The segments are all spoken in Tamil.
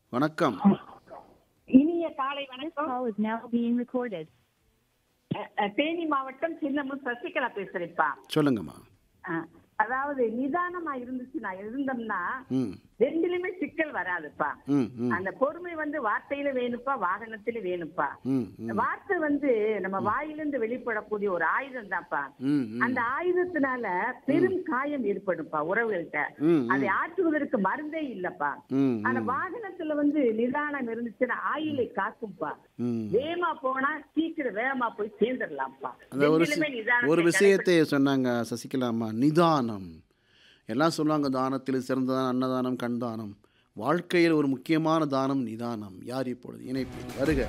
வணக்கம் இனிய காலை This வணக்கம் call is now being recorded. அஹ், அஹ், தேனி மாவட்டம் சின்னமும் சசிகலா பேசுறேன்ப்பா சொல்லுங்கம்மா அஹ், அதாவது நிதானமா இருந்துச்சுன்னா இருந்தோம்னா ம் ரெண்டுலயுமே சிக்கல் வராதுப்பா ம் ம் அந்த பொறுமை வந்து வார்த்தையில வேணுப்பா வாகனத்தில வேணுப்பா ம் ம் வார்த்தை வந்து நம்ம வாயிலிருந்து வெளிப்படக்கூடிய ஒரு ஆயுதம் தான்ப்பா ம் ம் அந்த ஆயுதத்தினால பெரும் காயம் ஏற்படும்ப்பா உறவுகள்கிட்ட ம் அதை ஆற்றுவதற்கு மருந்தே இல்லப்பா ம் அந்த வாகனத்துல வந்து நிதானம் இருந்துச்சுன்னா ஆயிலை காக்கும்பா ம் வேகமா போனா சீக்கிரம் வேகமா போய் சேர்ந்துடலாம்ப்பா அந்த ஒரு சி- ரெண்டுலயுமே நிதானத்தை ஒரு விஷயத்தை சொன்னாங்க சசிகலா அம்மா நிதானம் எல்லாம் சொல்லுவாங்க தானத்தில் சிறந்த தானம் அன்னதானம் கண் தானம் வாழ்க்கையில் ஒரு முக்கியமான தானம் நிதானம் யார் இப்பொழுது இணைப்பு வருக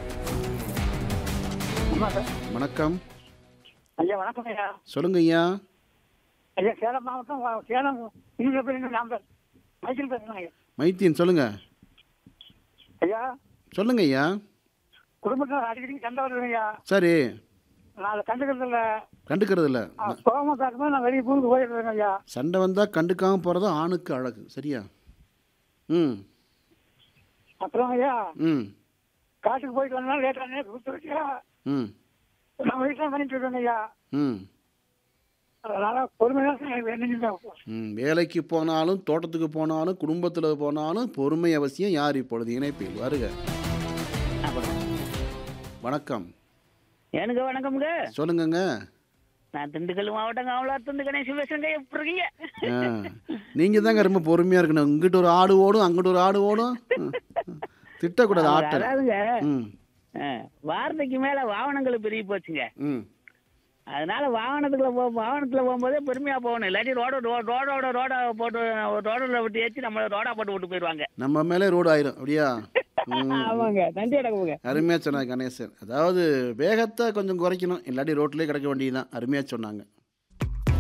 வணக்கம் ஐயா வணக்கம் ஐயா சொல்லுங்க ஐயா ஐயா சேலம் மாவட்டம் வ- சேலம் இருந்து நம்பர் மைக்கேல் பேசுறேன் ஐயா மைத்தீன் சொல்லுங்க ஐயா சொல்லுங்க ஐயா குடும்பத்தில் அடிக்கடி சண்டை வருது ஐயா சரி நான் அதை கண்டுக்கிறது இல்லை கண்டுக்கிறது இல்லை கோபமாக பார்க்கும்போது நான் வெளியே பூந்து போயிடுறேங்க ஐயா சண்டை வந்தால் கண்டுக்காம போகிறது ஆணுக்கு அழகு சரியா ம் அப்புறம் ஐயா ம் காட்டுக்கு போயிட்டு வந்தா லேட்டானே கொடுத்து வச்சியா ம் நான் வீட்டில் பண்ணிட்டு இருக்கேங்க ஐயா ம் அதனால பொறுமையாக எனக்கு வேணுங்க ம் வேலைக்கு போனாலும் தோட்டத்துக்கு போனாலும் குடும்பத்தில் போனாலும் பொறுமை அவசியம் யார் இப்பொழுது இணைப்பில் வருக வணக்கம் எனக்கு வணக்கம்ங்க சொல்லுங்கங்க நான் திண்டுக்கல் மாவட்டம் காவலாத்துந்து கணேசன் பேசுறேங்க எப்படி இருக்கீங்க நீங்கள் தாங்க ரொம்ப பொறுமையாக இருக்கணும் இங்கிட்டு ஒரு ஆடு ஓடும் அங்கிட்டு ஒரு ஆடு ஓடும் ம், ம். திட்டக்கூடாது ஆட்டை அதாவதுங்க ம் ஆ, வார்த்தைக்கு மேல வாகனங்கள் பெருகி போச்சுங்க ம் அதனால வாகனத்துக்குள்ள போ வாகனத்துல போகும்போதே பெருமையா போகணும் இல்லாட்டி ரோட ரோடோட ரோட போட்டு ரோடில் விட்டு ஏற்றி நம்ம ரோடா போட்டு விட்டு போயிடுவாங்க நம்ம மேலே ரோடு ஆயிரும் அப்படியா ம் ஆமாங்க நன்றி அடக்குங்க அருமையாக சொன்னாங்க கணேசன் அதாவது வேகத்தை கொஞ்சம் குறைக்கணும் இல்லாட்டி ரோட்லேயே கிடக்க வேண்டியதுதான் அருமையாக சொன்னாங்க